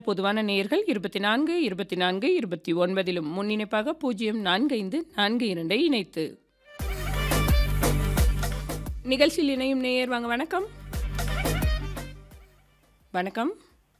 பொதுவான நேயர்கள் 24, 24, 29லும் முன்னிணைப்பாக 0454 42 ஐ இணைத்து. நிகழ்ச்சியில் இணையும் நேயர் வாங்க வணக்கம். வணக்கம்.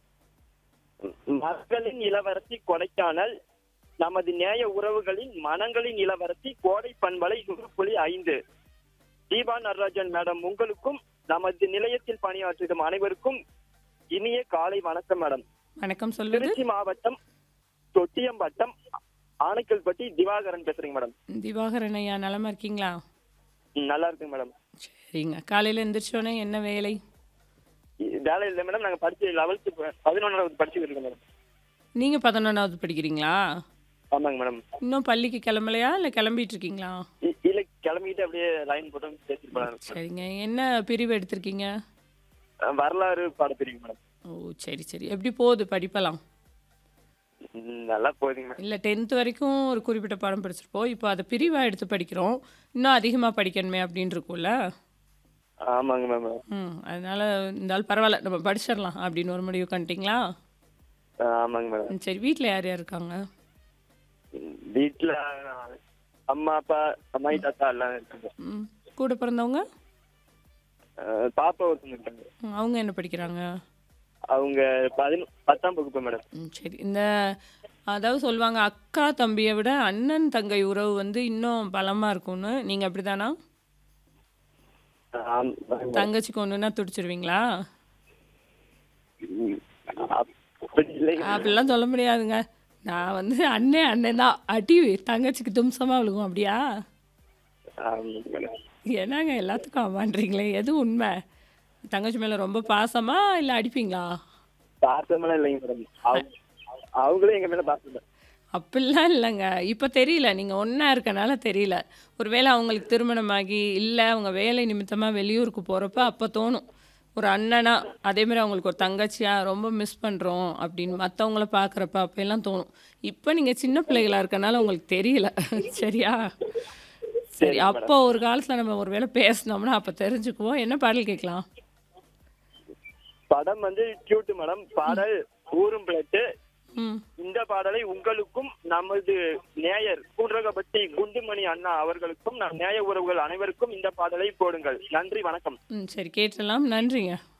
மக்களின் இளவரசி கொடைக்கானல் நமது நேய உறவுகளின் மனங்களின் இளவரசி கோடை பண்பலை நூறு புள்ளி ஐந்து தீபா நடராஜன் மேடம் உங்களுக்கும் நமது நிலையத்தில் பணியாற்றும் அனைவருக்கும் இனிய காலை வணக்கம் மேடம் வணக்கம் சொல்வது திருச்சி மாவட்டம் தொட்டியம்பட்டம் ஆனைக்கல்பட்டி திவாகரன் பேசுறீங்க மேடம் திவாகரன் ஐயா நலமா இருக்கீங்களா ம், நல்லா இருக்குங்க மேடம் சரிங்க காலையில் எந்திரிச்சோன்னே என்ன வேலை இ- வேலை இல்லை மேடம் நாங்க படிச்சு லெவல்த்து பதினொன்றாவது படிச்சுட்டு இருக்கோம் மேடம் நீங்க பதினொன்றாவது படிக்கிறீங்களா ஆமாங்க மேடம் இன்னும் பள்ளிக்கு கிளம்பலையா இல்லை கிளம்பிட்டு இருக்கீங்களா இ- இல்ல கிளம்பிட்டு அப்படியே லைன் போட்டு பேசிட்டு போலாம் சரிங்க என்ன பிரிவு எடுத்திருக்கீங்க அஹ், வரலாறு பாடப்பிரிவு மேடம் ஓ சரி சரி எப்படி போகுது படிப்பெல்லாம் ம், நல்லா போகுதுங்க மேடம் இல்லை டென்த்து வரைக்கும் ஒரு குறிப்பிட்ட பாடம் படிச்சிருப்போம் இப்போ அதை பிரிவாக எடுத்து படிக்கிறோம் இன்னும் அதிகமாக படிக்கணுமே அப்படின்னு இருக்கும்ல ஆமாங்க மேம் ம் அதனால் இருந்தாலும் பரவாயில்ல நம்ம படிச்சிடலாம் அப்படின்னு ஒரு முடிவு பண்ணிட்டீங்களா ஆமாங்க மேடம் ம், சரி வீட்டில் யார் யார் இருக்காங்க வீட்டுல அம்மா அப்பா அம்மாயி தாத்தா எல்லாம் இருக்காங்க ம் கூட பிறந்தவங்க அஹ் பாப்பா ஒருத்தவங்க இருக்காங்க ம், அவங்க என்ன படிக்கிறாங்க அவங்க பதினொ பத்தாம் வகுப்பு மேடம் ம் சரி இந்த அதாவது சொல்லுவாங்க அக்கா தம்பியை விட அண்ணன் தங்கை உறவு வந்து இன்னும் பலமாக இருக்கும்னு நீங்கள் அப்படி தானா ஆமாங்க தங்கச்சிக்கு ஒன்றுனா துடிச்சிருவீங்களா ம், அப்படி இல்லைங்க அப்படிலாம் சொல்ல முடியாதுங்க நான் வந்து அண்ணன் அண்ணன் தான் அடி தங்கச்சிக்கு தும்சமாக விழுகும் அப்படியா ஆமாங்க மேடம் என்னங்க எல்லாத்துக்கும் ஆமான்றீங்களே எது உண்மை தங்கச்சி மேலே ரொம்ப பாசமா இல்லை அடிப்பீங்களா பாசமெல்லாம் இல்லைங்க மேடம் அவங்க- அவங்களும் எங்க மேல பாசம் இல்லை. அப்படிலாம் இல்லைங்க இப்போ தெரியல நீங்கள் ஒன்றா இருக்கனால தெரியல ஒருவேளை அவங்களுக்கு திருமணமாகி இல்லை அவங்க வேலை நிமித்தமாக வெளியூருக்கு போகிறப்ப அப்போ தோணும் ஒரு அண்ணனா அதே மாதிரி அவங்களுக்கு ஒரு தங்கச்சியா ரொம்ப மிஸ் பண்ணுறோம் அப்படின்னு மற்றவங்கள பார்க்குறப்ப அப்போல்லாம் தோணும் இப்போ நீங்கள் சின்ன பிள்ளைகளா இருக்கனால உங்களுக்கு தெரியல சரியா சரி அப்போ ஒரு காலத்தில் நம்ம ஒரு வேளை பேசினோம்னா அப்போ தெரிஞ்சுக்குவோம் என்ன பாடல் கேட்கலாம் படம் வந்து கியூட் மேடம் பாடல் ஊரும் பிளட்டு ம் இந்த பாடலை உங்களுக்கும் நமது நேயர் கூன்றகப்பட்டி குண்டுமணி அண்ணா அவர்களுக்கும் நம் நேய உறவுகள் அனைவருக்கும் இந்த பாடலை போடுங்கள் நன்றி வணக்கம் ம் சரி கேட்டுடலாம் நன்றிங்க